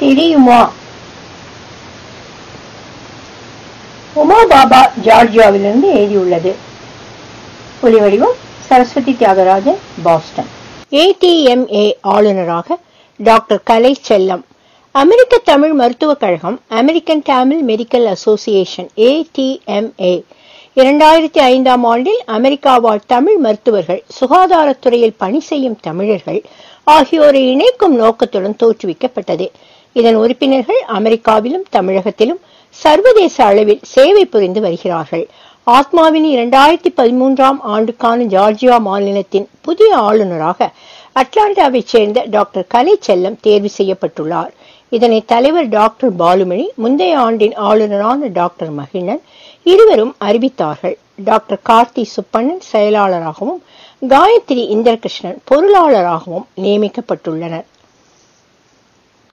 தெரியுமா உமா பாபா ஜார்ஜியாவிலிருந்து எழுதியுள்ளது ஒலிவடிவம் சரஸ்வதி தியாகராஜன் பாஸ்டன் ஏடிஎம்ஏ ஆளுநராக டாக்டர் கலை செல்லம் அமெரிக்க தமிழ் மருத்துவக் கழகம் American Tamil medical association ATMA இரண்டாயிரத்தி ஐந்தாம் ஆண்டில் அமெரிக்கா வாழ் தமிழ் மருத்துவர்கள் சுகாதாரத்துறையில் பணி செய்யும் தமிழர்கள் ஆகியோரை இணைக்கும் நோக்கத்துடன் தோற்றுவிக்கப்பட்டது இதன் உறுப்பினர்கள் அமெரிக்காவிலும் தமிழகத்திலும் சர்வதேச அளவில் சேவை புரிந்து வருகிறார்கள் ஆத்மாவின் இரண்டாயிரத்தி பதிமூன்றாம் ஆண்டுக்கான ஜார்ஜியா மாநிலத்தின் புதிய ஆளுநராக அட்லாண்டாவைச் சேர்ந்த டாக்டர் கலை செல்லம் தேர்வு செய்யப்பட்டுள்ளார் இதனை தலைவர் டாக்டர் பாலுமணி முந்தைய ஆண்டின் ஆளுநரான டாக்டர் மகிழன் இருவரும் அறிவித்தார்கள் டாக்டர் கார்த்தி சுப்பண்ணன் செயலாளராகவும் காயத்ரி இந்திரகிருஷ்ணன் பொருளாளராகவும் நியமிக்கப்பட்டுள்ளனர்